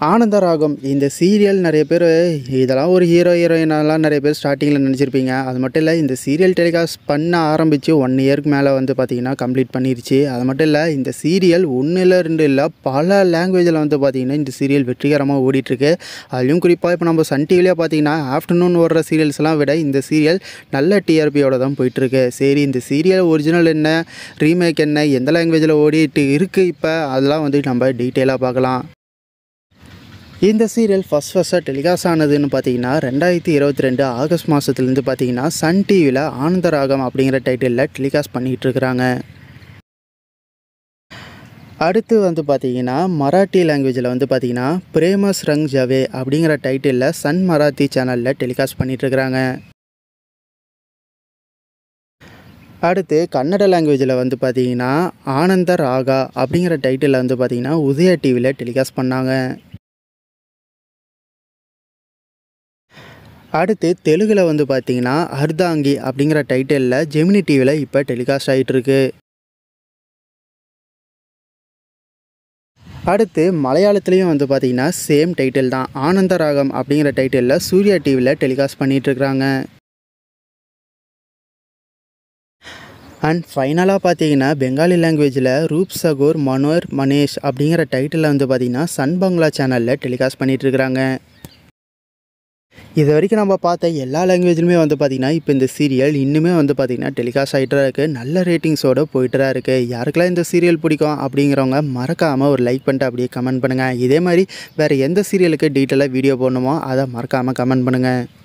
ஆனந்த ராகம் இந்த சீரியல் நிறைய பேர் இதெல்லாம் ஒரு ஹீரோ ஹீரோயினெல்லாம் நிறைய பேர் ஸ்டார்டிங்கில் நினச்சிருப்பீங்க அது மட்டும் இல்லை இந்த சீரியல் டெலிகாஸ்ட் பண்ண ஆரம்பித்து ஒன் இயருக்கு மேலே வந்து பார்த்திங்கன்னா கம்ப்ளீட் பண்ணிருச்சு அது மட்டும் இல்லை இந்த சீரியல் ஒன்றில் ரெண்டு இல்லை பல லாங்குவேஜில் வந்து பார்த்திங்கன்னா இந்த சீரியல் வெற்றிகரமாக ஓடிட்டுருக்கு அதுலேயும் குறிப்பாக இப்போ நம்ம சன் டிவிலே பார்த்தீங்கன்னா ஆஃப்டர்நூன் ஓடுற சீரியல்ஸ்லாம் விட இந்த சீரியல் நல்ல டிஆர்பியோட தான் போயிட்டுருக்கு சரி இந்த சீரியல் ஒரிஜினல் என்ன ரீமேக் என்ன எந்த லாங்குவேஜில் ஓடிட்டு இருக்குது இப்போ அதெல்லாம் வந்து நம்ம டீட்டெயிலாக பார்க்கலாம் இந்த சீரியல் ஃபஸ்ட் ஃபஸ்ட்டாக டெலிகாஸ்ட் ஆனதுன்னு பார்த்தீங்கன்னா ரெண்டாயிரத்தி இருபத்தி ரெண்டு ஆகஸ்ட் மாதத்துலேருந்து பார்த்தீங்கன்னா சன் டிவியில் ஆனந்தராகம் அப்படிங்கிற டைட்டிலில் டெலிகாஸ்ட் பண்ணிகிட்டு இருக்கிறாங்க அடுத்து வந்து பார்த்தீங்கன்னா மராட்டி லாங்குவேஜில் வந்து பார்த்தீங்கன்னா பிரேமஸ் ரங் ஜவே அப்படிங்கிற டைட்டிலில் சன் மராத்தி சேனலில் டெலிகாஸ்ட் பண்ணிகிட்டு இருக்கிறாங்க அடுத்து கன்னட லாங்குவேஜில் வந்து பார்த்தீங்கன்னா ஆனந்த ராகா அப்படிங்கிற டைட்டிலில் வந்து பார்த்தீங்கன்னா உதயா டிவியில் டெலிகாஸ்ட் பண்ணாங்க அடுத்து தெலுங்கில் வந்து பார்த்தீங்கன்னா அர்தாங்கி அப்படிங்கிற டைட்டிலில் ஜெமினி டிவியில் இப்போ டெலிகாஸ்ட் ஆகிட்டுருக்கு அடுத்து மலையாளத்துலேயும் வந்து பார்த்தீங்கன்னா சேம் டைட்டில் தான் ஆனந்த ராகம் அப்படிங்கிற டைட்டிலில் சூர்யா டிவியில் டெலிகாஸ்ட் பண்ணிகிட்ருக்குறாங்க அண்ட் ஃபைனலாக பார்த்தீங்கன்னா பெங்காலி லாங்குவேஜில் ரூப் சகோர் மனோர் மனேஷ் அப்படிங்கிற டைட்டிலில் வந்து பார்த்தீங்கன்னா சன் பங்களா சேனலில் டெலிகாஸ்ட் பண்ணிகிட்ருக்குறாங்க இது வரைக்கும் நம்ம பார்த்த எல்லா லாங்குவேஜ்லையுமே வந்து பார்த்திங்கன்னா இப்போ இந்த சீரியல் இன்னுமே வந்து பார்த்திங்கன்னா டெலிகாஸ்ட் ஆகிட்டு இருக்குது நல்ல ரேட்டிங்ஸோடு போயிட்டு தான் இருக்குது யாருக்கெல்லாம் இந்த சீரியல் பிடிக்கும் அப்படிங்கிறவங்க மறக்காமல் ஒரு லைக் பண்ணிட்டு அப்படியே கமெண்ட் பண்ணுங்கள் இதே மாதிரி வேறு எந்த சீரியலுக்கு டீட்டெயிலாக வீடியோ போடணுமோ அதை மறக்காமல் கமெண்ட் பண்ணுங்கள்